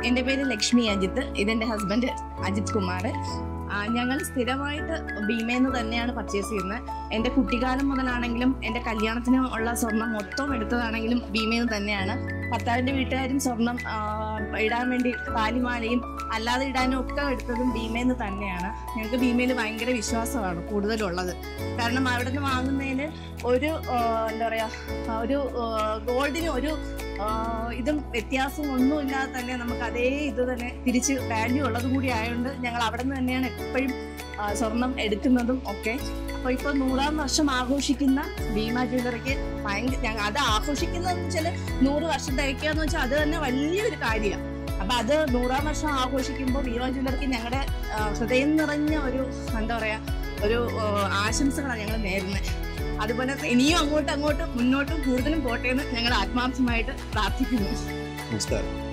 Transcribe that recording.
എൻ്റെ പേര് ലക്ഷ്മി അജിത്ത് ഇതെൻ്റെ ഹസ്ബൻഡ് അജിത് കുമാർ ആ, ഞങ്ങൾ സ്ഥിരമായിട്ട് ഭീമേന്ന് തന്നെയാണ് പർച്ചേസ് ചെയ്യുന്നത് എൻ്റെ കുട്ടിക്കാലം മുതലാണെങ്കിലും എൻ്റെ കല്യാണത്തിന് ഉള്ള സ്വർണം മൊത്തം എടുത്തതാണെങ്കിലും ഭീമേന്ന് തന്നെയാണ് ഭർത്താവിൻ്റെ വീട്ടുകാരും സ്വർണം ആ, ഇടാൻ വേണ്ടി താലിമാലയും അല്ലാതെ ഇടാനും ഒക്കെ എടുത്തതും ഭീമേന്ന് തന്നെയാണ് ഞങ്ങൾക്ക് ഭീമയിൽ ഭയങ്കര വിശ്വാസമാണ് കൂടുതലുള്ളത് കാരണം അവിടെ നിന്ന് വാങ്ങുന്നതിന് ഒരു ആ, എന്താ പറയുക ഒരു ഗോൾഡിന് ഒരു ആ, ഇതും വ്യത്യാസം ഒന്നുമില്ലാതെ തന്നെ നമുക്ക് അതേ ഇത് തന്നെ തിരിച്ച് വാല്യൂ ഉള്ളത് കൂടി ആയതുകൊണ്ട് ഞങ്ങൾ അവിടെ നിന്ന് തന്നെയാണ് എപ്പോഴും ആ, സ്വർണം എടുക്കുന്നതും ഒക്കെ അപ്പോൾ ഇപ്പോൾ നൂറാം വർഷം ആഘോഷിക്കുന്ന ഭീമ ജ്വല്ലറിക്ക് ഭയങ്കര ഞങ്ങൾ അത് ആഘോഷിക്കുന്നതെന്ന് വെച്ചാൽ നൂറ് വർഷം തികയ്ക്കുക എന്ന് വെച്ചാൽ അത് തന്നെ വലിയൊരു കാര്യമാണ് അപ്പൊ അത് നൂറാം വർഷം ആഘോഷിക്കുമ്പോൾ ഭീമ ജ്വല്ലറിക്ക് ഞങ്ങളുടെ ആ, ഹൃദയം നിറഞ്ഞ ഒരു എന്താ പറയാ ഒരു ആ, ആശംസകളാണ് ഞങ്ങൾ നേരുന്നത് അതുപോലെ ഇനിയും അങ്ങോട്ടും അങ്ങോട്ടും മുന്നോട്ടും കൂടുതലും പോട്ടെ എന്ന് ഞങ്ങൾ ആത്മാർത്ഥമായിട്ട് പ്രാർത്ഥിക്കുന്നു നമസ്കാരം